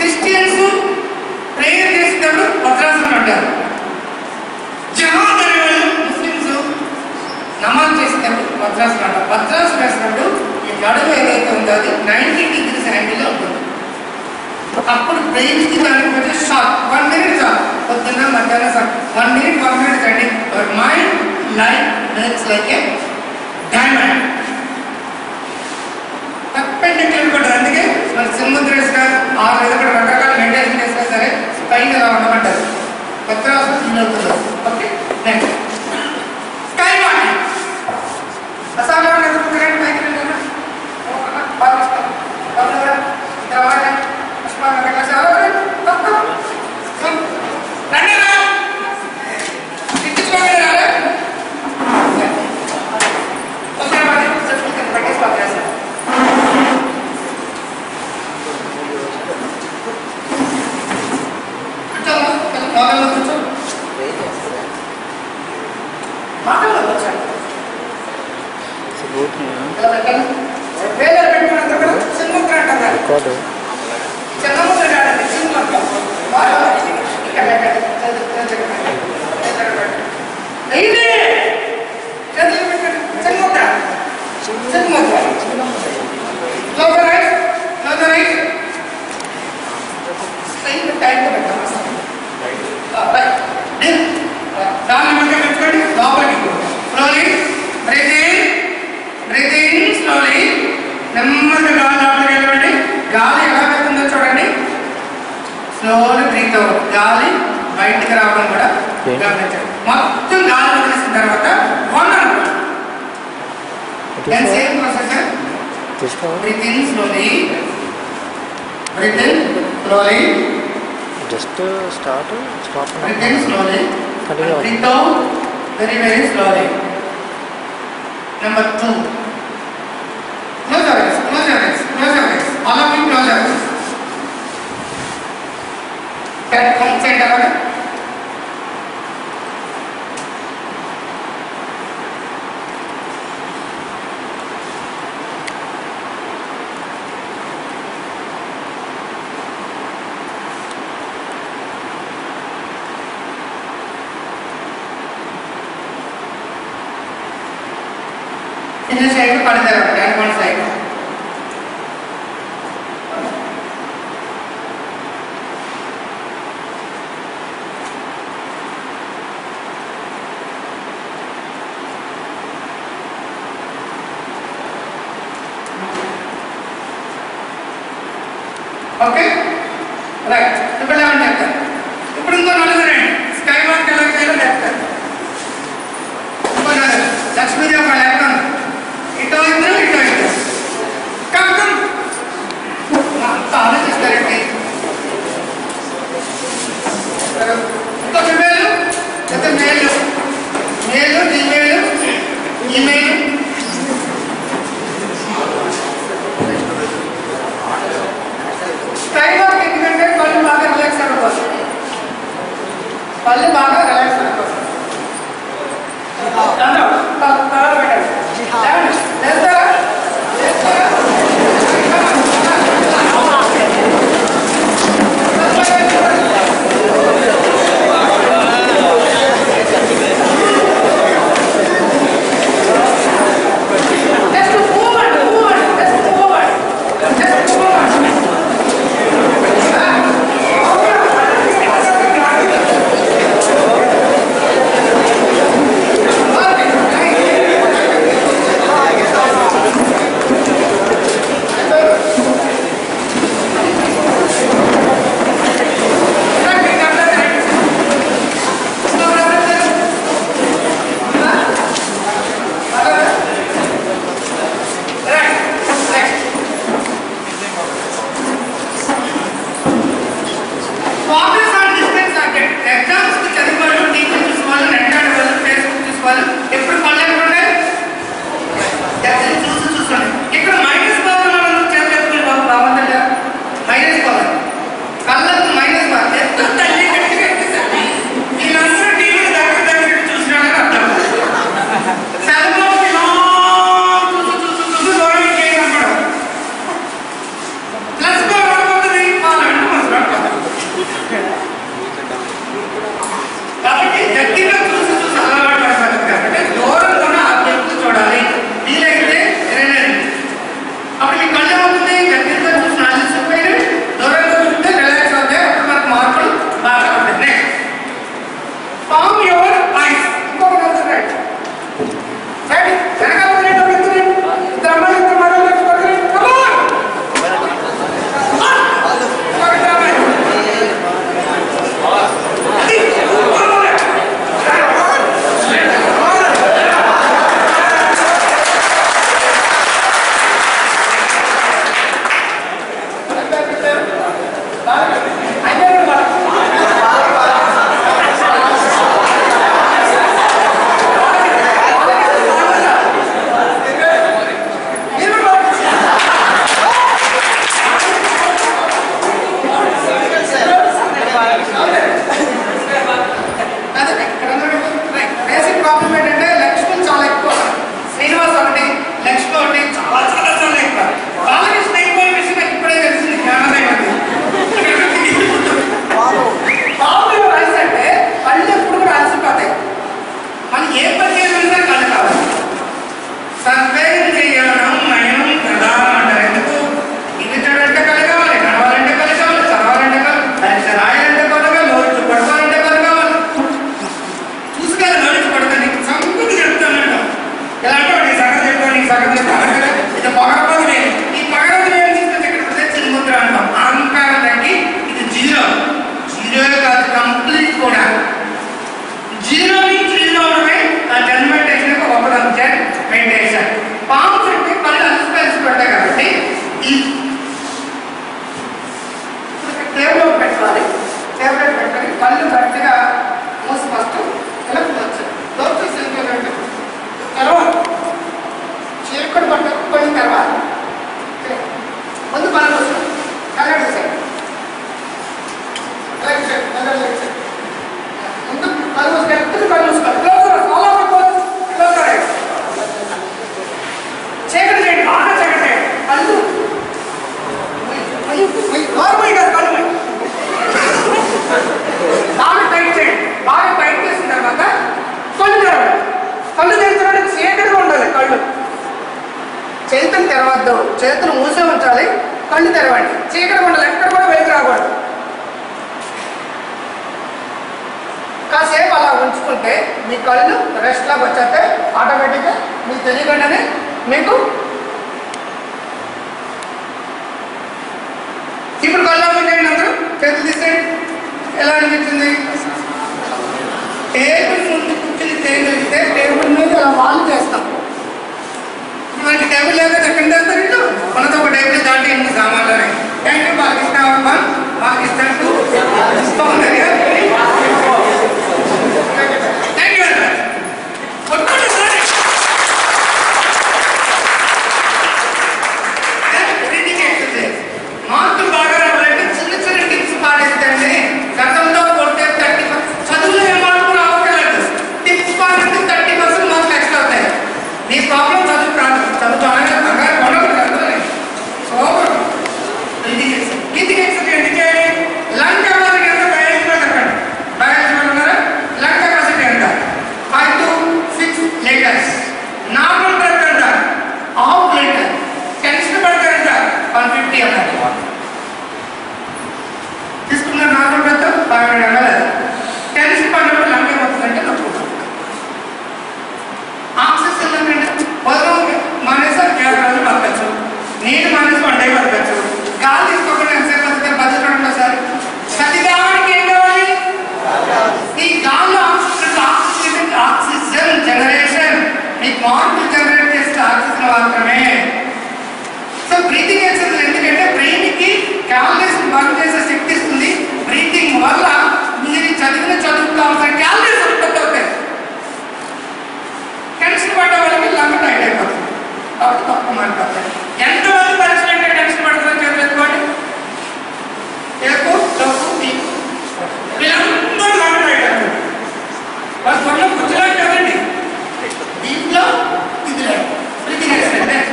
Christians prayer చేసేటప్పుడు భద్రాసనం అంటారు jihad అనేవాళ్ళు ముస్లిమ్స్ నమాజ్ చేసేటప్పుడు భద్రాసనం అంటారు భద్రాసనం వేసినప్పుడు ఈ నడుము ఏదైతే ఉందో అది నైంటీ డిగ్రీస్ యాంగిల్లో ఉంటుంది అప్పుడు బ్రెయిన్కి దానికి కొంచెం షార్ట్ వన్ మినిట్ చాలు పొద్దున్న మధ్యాహ్నం sir one minute one minute రండి your mind life makes like a diamond perpendicular కూడా అందుకే మన సింహద్రేస్ గారు ఆరు మీద కూడా రకరకాల మెడిటేషన్ చేసినా సరే స్పైన్ ఎలా ఉండమంటారు పత్రాసం ఫీల్ అవుతుంది ఓకే నెక్స్ట్ స్కై వాకింగ్ అసాధారణ ఎదుర్కొనే పైకి వెళ్ళారా పాకిస్తాన్ తర్వాత ఉస్మాన్ నగర్ చాలా రండి రా ఇచ్చుకోండి రా ఓకే మరి సర్టిఫికెట్ పట్టేసి పంపేస్తాను కూర్చోమ్మా కొంచెం మోకాళ్ళ కూర్చో మాటల్లో వచ్చాడు ఇలా పెట్టండి వేలర్ పెట్టుకున్నంత కూడా చిన్నముద్ర అంటారు చిన్నముద్ర కాదండి చిన్నముద్ర ఇక్కడ పెట్టండి చేతులు పెట్టండి ఇది చేతులు పెట్టండి చిన్నముద్ర చిన్నముద్ర లోపల రైట్ లోపల రైట్ స్ట్రైట్ టైట్ పెట్టండి రైట్ దాన్ని మనకి పెట్టుకోండి లోపలికి slowly breathe in breathe in slowly నెమ్మదిగా గాలి లోపలికి వెళ్ళండి గాలి ఎలా వెళ్తుందో చూడండి స్లోలీ బ్రీత్ అవుట్ గాలి బయటికి రావడం కూడా Okay. గమనించండి మొత్తం గాలి వదిలేసిన తర్వాత వన్ అనుకోండి same processor breathe in slowly breathe in slowly just start stop Breathe in slowly. Continue. And breathe out very, very slowly. Number two. Close your eyes, close your eyes, close your eyes. All of you close your eyes. Can come say it again. చిన్న side పడతారు అనుకోండి side okay right ఇప్పుడు ఏమని చెప్తారు ఇప్పుడు ఇంకో నలుగురు రండి స్కై వాక్ ఎలా చేయాలో చెప్తారు ఇంకో నలుగురు లక్ష్మీదేవి ఒక ఎక్కడ ఉంది ఇటో ఇద్దరు ఇటో ఇద్దరు కమ్ కమ్ అంత ఆలోచిస్తారండి ఇంకొక మేలు ఇద్దరు మేలు మేలు ఈమెయిల్ ఈమెయిల్ స్కై వాక్ ఎందుకంటే కళ్ళు బాగా రిలాక్స్ అవ్వడం కోసం కళ్ళు బాగా రిలాక్స్ అవ్వడం కోసం అందరూ కాలు- కాలు పెట్టండి. లేవండి. లేస్తారా? లేస్తారా? Just move on, move on, just move on. Just move on. ముందు కళ్ళు మూసుకోండి కళ్ళు తీసేయండి రైట్ సైడ్ కళ్ళు రైట్ సైడ్ ముందు కళ్ళు మూసుకోండి ఎత్తుకు కళ్ళు మూసుకోండి క్లోజ్ ఫాలో అవ్వకపోతే క్లోజ్ రైట్ చీకటి చేయండి బాగా చీకటి చేయండి కళ్ళు నార్మల్ కాదు కళ్ళు మూయి. బాగా టైట్ చేయండి బాగా టైట్ చేసిన తర్వాత కళ్ళు తెరవండి కళ్ళు తెరిచిన చీకటిగా ఉండాలి కళ్ళు చేతులు తెరవద్దు చేతులు మూసే ఉంచాలి కళ్ళు తెరవండి చీకటి ఉండాలి ఎక్కడ కూడా వెలికి రాకూడదు కాసేపు అలా ఉంచుకుంటే మీ కళ్ళు రెస్ట్ లాగా వచ్చేస్తే ఆటోమేటిక్గా మీకు తెలియకుండానే మీకు ఇప్పుడు కళ్ళు ఓపెన్ చేయండి అందరూ చేతులు తీసేయండి ఎలా అనిపించింది టేబుల్ ముందు కూర్చొని చేయగలిగితే టేబుల్ మీద అలా వాళ్ళు చేస్తాం ఇటువంటి టేబుల్ లేకపోతే ఎక్కడ చేస్తారు ఇల్లు మనతో ఒక టేబుల్ దాంట్లో ఎన్ని సామాన్లు ఉన్నాయి thank you Balakrishna one Balakrishna two బాగుంది థ్యాంక్ యూ కొట్టుకోండి సార్ బ్రీతింగ్ ఎక్సర్సైజ్ మార్కులు బాగా రావాలంటే చిన్న చిన్న టిప్స్ పాటించండి గతంలో కొట్టే థర్టీ చదువులో ఏ మార్కులు రావట్లేదు టిప్స్ పాటిస్తే థర్టీ పర్సెంట్ మార్కులు ఎక్స్ట్రా అవుతాయి నీ ప్రాబ్లం చదువు రాదు చదువు అనగా కంగారు పడకూడదు super breathing exercise breathing exercise ఎందుకే లంగ్ కెపాసిటీ ఎంత బయాలజీలో చెప్పండి బయాలజీలో ఉన్నారా లంగ్ కెపాసిటీ ఎంత five to six litres normal blood ఎంత హాఫ్ లీటర్ టెన్షన్ పడితే ఎంత వన్ ఫిఫ్టీ ఎంఎల్ తీసుకున్న normal blood five hundred ML tension పడినప్పుడు లంగ్ ఏమవుతుందంటే నొప్పి ఆక్సిజన్ ఏంటంటే పొలం మానేసి ఏడు రోజులు బతకచ్చు నీరు మానేసి వన్ డే బతకచ్చు గాలి తీసుకోకుండా ఎంతసేపు బతకాలి బతకడం సార్ ప్రతిదానికి ఏం కావాలి ఈ గాల్లో ఆక్సిజన్ ఆక్సిజన్ ఆక్సిజన్ జనరేషన్ మీకు మార్పులు జనరేట్ చేసే ఆక్సిజన్ మాత్రమే సో బ్రీతింగ్ ఎక్సర్సైజ్ ఎందుకంటే బ్రెయిన్కి క్యాలరీస్ బర్న్ చేసే శక్తి ఇస్తుంది బ్రీతింగ్ వల్ల మీరు చదివిన చదువుకు కావాల్సిన క్యాలరీస్ ఉత్పత్తి అవుతాయి టెన్షన్ పడ్డ వాళ్ళకి లంగ్ టైట్ అయిపోతుంది కాబట్టి తక్కువ మారిపోతాయి ఎంతమంది పరీక్షలు అంటే టెన్షన్ పడుతుందని చెప్పి ఎత్తుకోండి ఎక్కువ తక్కువ మీకు వీళ్ళందరూ లంగ్ టైట్ అయిపోతుంది వాళ్ళు త్వరలో కూర్చోలేక కదండి దీంట్లో ఇది లేదు breathing exercise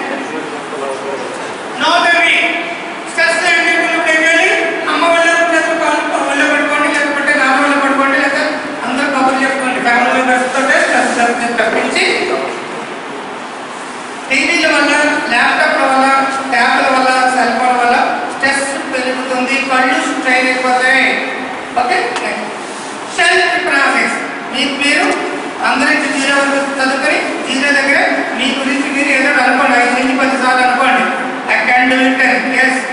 no baby stress ఏంటి మీరు బేబీ అమ్మ వాళ్ళ లేదు కాలు వాళ్ళ పడుకోండి లేకపోతే నాన్న వాళ్ళ పడుకోండి లేదా అందరూ కబుర్లు చెప్పుకోండి ఫ్యామిలీ మెంబర్స్ తోటే స్ట్రెస్ తప్పించి టీవీల వల్ల ల్యాప్టాప్ల వల్ల ట్యాబ్ల వల్ల సెల్ ఫోన్ వల్ల స్ట్రెస్ పెరుగుతుంది కళ్ళు స్ట్రైన్ అయిపోతాయి ఓకే సెల్ఫ్ ప్రాసెస్ మీకు మీరు అందరికి జీరో వరకు చదువుకొని జీరో దగ్గర మీ గురించి మీరు ఏదో అనుకోండి ఐదు నుంచి పది సార్లు అనుకోండి I can do it yes